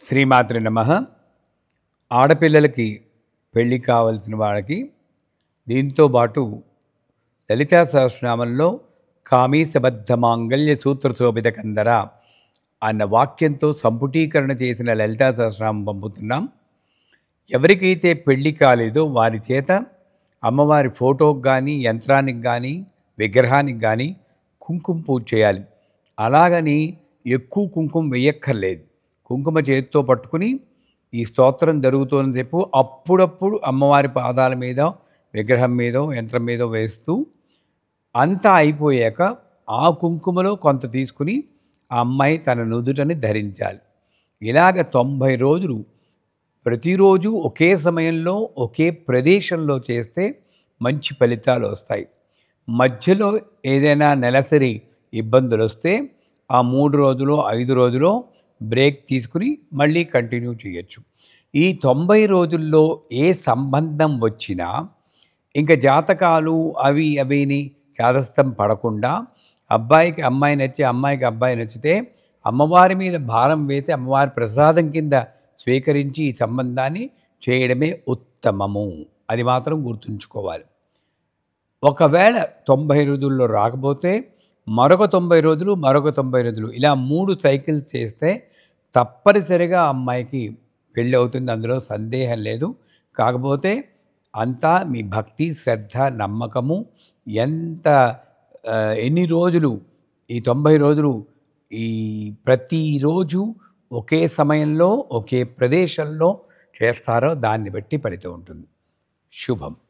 శ్రీమాత్రి నమ ఆడపిల్లలకి పెళ్ళి కావలసిన వాళ్ళకి దీంతో పాటు లలితా సహస్రనామంలో కామీసబద్ధ మాంగళ్య సూత్ర శోభిత కందర అన్న వాక్యంతో సంపుటీకరణ చేసిన లలితా సహస్రనామం పంపుతున్నాం ఎవరికైతే పెళ్ళి కాలేదో వారి చేత అమ్మవారి ఫోటోకి కానీ యంత్రానికి కానీ విగ్రహానికి కానీ కుంకుమ పూజ చేయాలి అలాగని ఎక్కువ కుంకుమ వేయక్కర్లేదు కుంకుమ చేతితో పట్టుకుని ఈ స్తోత్రం జరుగుతుందని చెప్పు అప్పుడప్పుడు అమ్మవారి పాదాల మీద విగ్రహం మీదో యంత్రం మీదో వేస్తూ అంతా అయిపోయాక ఆ కుంకుమలో కొంత తీసుకుని ఆ అమ్మాయి తన నుదుటని ధరించాలి ఇలాగ తొంభై రోజులు ప్రతిరోజు ఒకే సమయంలో ఒకే ప్రదేశంలో చేస్తే మంచి ఫలితాలు వస్తాయి మధ్యలో ఏదైనా నెలసరి ఇబ్బందులు వస్తే ఆ మూడు రోజులు ఐదు రోజులు బ్రేక్ తీసుకుని మళ్ళీ కంటిన్యూ చేయొచ్చు ఈ తొంభై రోజుల్లో ఏ సంబంధం వచ్చినా ఇంకా జాతకాలు అవి అవిని చాదస్తం పడకుండా అబ్బాయికి అమ్మాయి నచ్చి అమ్మాయికి అబ్బాయి నచ్చితే అమ్మవారి మీద భారం వేసి అమ్మవారి ప్రసాదం కింద స్వీకరించి ఈ సంబంధాన్ని చేయడమే ఉత్తమము అది మాత్రం గుర్తుంచుకోవాలి ఒకవేళ తొంభై రోజుల్లో రాకపోతే మరొక తొంభై రోజులు మరొక తొంభై రోజులు ఇలా మూడు సైకిల్స్ చేస్తే తప్పనిసరిగా అమ్మాయికి పెళ్ళి అవుతుంది అందులో సందేహం లేదు కాకపోతే అంతా మీ భక్తి శ్రద్ధ నమ్మకము ఎంత ఆ, ఎన్ని రోజులు ఈ తొంభై రోజులు ఈ ప్రతిరోజు ఒకే సమయంలో ఒకే ప్రదేశంలో చేస్తారో దాన్ని బట్టి ఫలితం ఉంటుంది శుభం